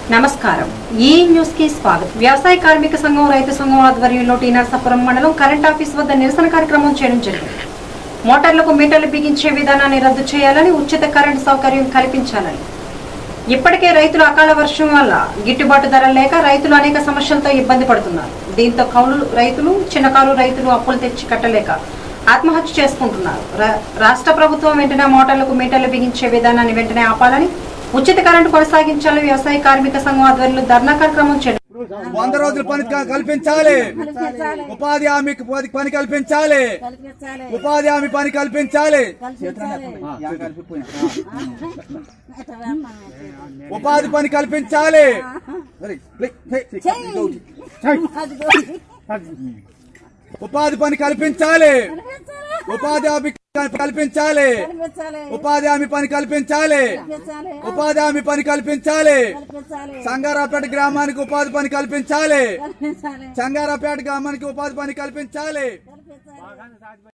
నమస్కారం ఈ న్యూస్ కి స్వాగతం వ్యవసాయ కార్మిక సంఘం రైతు సంఘం ఆధ్వర్యంలో టీ నరసాపురం మండలం కరెంట్ ఆఫీస్ వద్ద నిరసన కార్యక్రమం చేయడం జరిగింది మోటార్లకు మీటర్లు బిగించే విధానాన్ని రద్దు చేయాలని ఉచిత కరెంటు సౌకర్యం కల్పించాలని ఇప్పటికే రైతులు అకాల వర్షం వల్ల గిట్టుబాటు ధర లేక రైతులు అనేక సమస్యలతో ఇబ్బంది పడుతున్నారు దీంతో కౌలు రైతులు చిన్నకారు రైతులు అప్పులు తెచ్చి కట్టలేక ఆత్మహత్య చేసుకుంటున్నారు రా- రాష్ట్ర ప్రభుత్వం వెంటనే మోటార్లకు మీటర్లు బిగించే విధానాన్ని వెంటనే ఆపాలని ఉచిత కరెంటు కొనసాగించాలని వ్యవసాయ కార్మిక సంఘం ఆధ్వర్యంలో ధర్నా కార్యక్రమం చేయడం వంద రోజుల పని క- కల్పించాలి ఉపాధి హామీకి పని- పని కల్పించాలి కల్పించాలి ఉపాధి హామీ పని కల్పించాలి కల్పించాలి ఉపాధి పని కల్పించాలి ఉపాధి పని కల్పించాలి ఉపాధి హామీ క- కల్పించాలి కల్పించాలి ఉపాధి హామీ పని కల్పించాలి కల్పించాలి ఉపాధి హామీ పని కల్పించాలి కల్పించాలి సంగారాపేట గ్రామానికి ఉపాధి పని కల్పించాలి కల్పించాలి సంగారాపేట గ్రామానికి ఉపాధి పని కల్పించాలి కల్పించాలి